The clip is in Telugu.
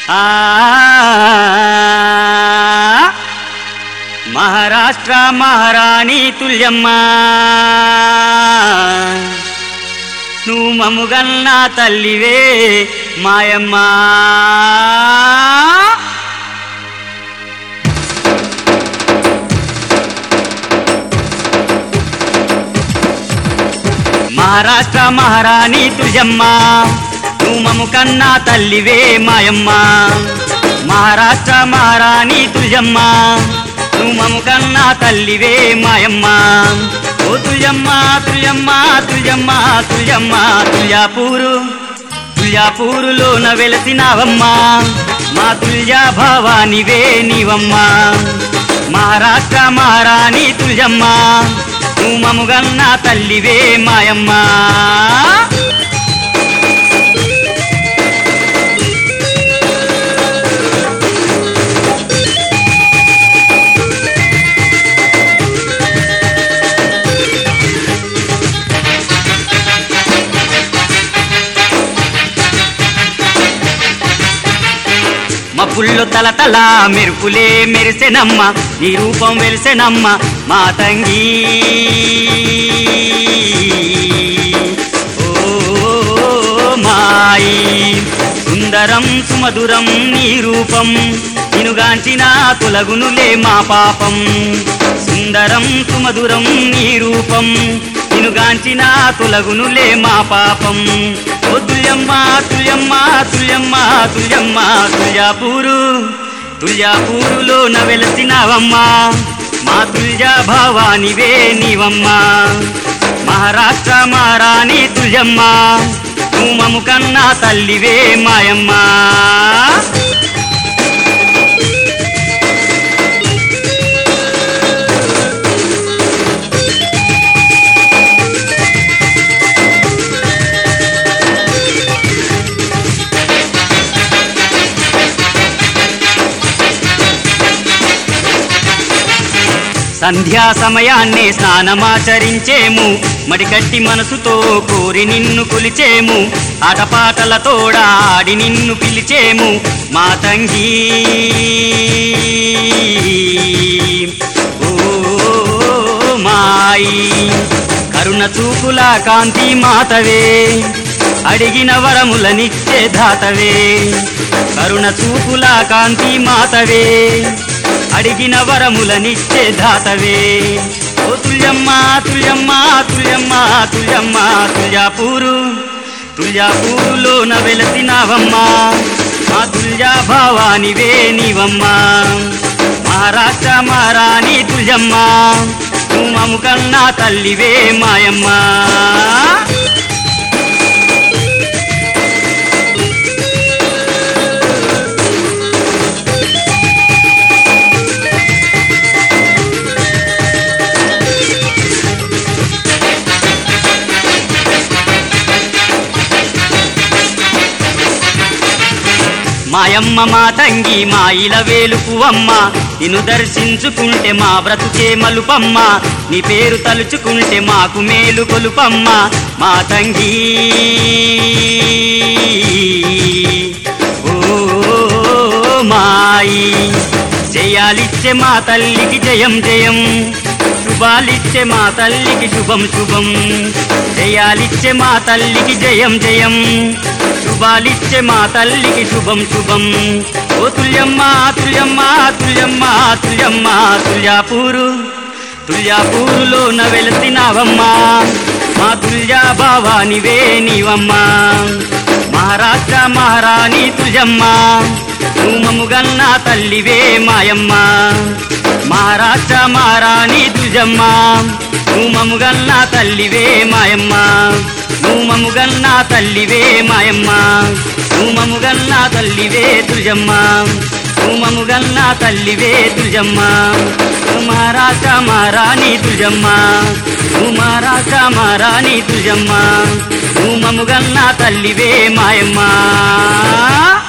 ఆ మహారాష్ట్ర మహారాణి తుల్యమ్మ నువ్వు మముగన్నా తల్లివే మాయమ్మ మహారాష్ట్ర మహారాణి తుల్యమ్మ నువ్వు మము కన్నా తల్లివే మాయమ్మ మహారాష్ట్ర మహారాణి తుల్యమ్మ నువ్వు మము కన్నా తల్లివే మాయమ్మ ఓ తుల్యమ్మ తుల్యమ్మ తుల్యమ్మ తుల్యమ్మ తుల్యాపూరు తుల్యాపూరులోన వెలసినావమ్మా మా తుల్యా భవానివే నీవమ్మా మహారాష్ట్ర మహారాణి తుల్యమ్మ నువ్వు మముగన్న తల్లివే మాయమ్మా మబ్బుల్లో తలతల మెరుపులే మెరిసెనమ్మ నీ రూపం వెలిసెనమ్మ మా తంగి ఓ మాయి సుందరం సుమధురం నీ రూపం నినుగాంచిన తొలగునులే మా పాపం సుందరం సుమధురం నీ రూపం నినుగాంచిన తొలగునులే మా పాపం ఓ తుల్యమ్మ తుల్యమ్మ తుల్యమ్మ తుల్యమ్మ తుల్యాపూరు తుల్యాపూరులో వెలసినావమ్మా మా తుల్యా భవానివే నీవమ్మా మహారాష్ట్ర మహారాణి తుల్యమ్మ నువ్వు మము కన్నా తల్లివే మాయమ్మా సంధ్యా సమయాన్నే స్నానమాచరించేము మడికట్టి మనసుతో కోరి నిన్ను కొలిచేము ఆటపాటలతోడ ఆడి నిన్ను పిలిచేము మా తంగి ఓ మాయి కరుణ చూపుల కాంతి మాతవే అడిగిన వరములనిచ్చే దాతవే కరుణ చూపుల కాంతి మాతవే అడిగిన వరములనిచ్చే దాతవే ఓ తుల్యమ్మ తుల్యమ్మ తుల్యమ్మ తుల్యమ్మ తుల్యాపూరు తుల్యాపూరులోన వెలసినావమ్మా మా తుల్యా భావానివే నీవమ్మా మహారాష్ట్ర మహారాణి తుల్యమ్మ నువ్వు మము కన్నా తల్లివే మాయమ్మా మాయమ్మ మా తంగి మా ఇల వేలుపువమ్మ నిన్ను దర్శించుకుంటే మా బ్రతుకే మలుపమ్మ నీ పేరు తలుచుకుంటే మాకు మేలు కొలుపమ్మ మా తంగి ఓ మాయి జయాలిచ్చే మా తల్లికి జయం జయం శుభాలిచ్చే మా తల్లికి శుభం శుభం జయాలిచ్చే మా తల్లికి జయం జయం శుభాలిచ్చే మా తల్లికి శుభం శుభం ఓ తుల్యమ్మ తుల్యమ్మ తుల్యమ్మ తుల్యమ్మ తుల్యాపూరు తుల్యాపూరులోన వెలసినావమ్మా మా తుల్యా భావానివే నీవమ్మా మహారాష్ట్ర మహారాణి తుల్యమ్మ నువ్వు మముగన్న తల్లివే మాయమ్మ మహారాష్ట్ర మహారాణి తుల్యమ్మ నువ్వు మముగన్న తల్లివే మాయమ్మ నువ్వు మముగన్న తల్లివే మాయమ్మ నువ్వు మముగన్న తల్లివే తుల్యమ్మ నువ్వు మముగన్న తల్లివే తుల్యమ్మ నువ్వు మహారాష్ట్ర మహారాణి తుల్యమ్మ నువ్వు మహారాష్ట్ర మహారాణి తుల్యమ్మ నువ్వు మముగన్న తల్లివే మాయమ్మ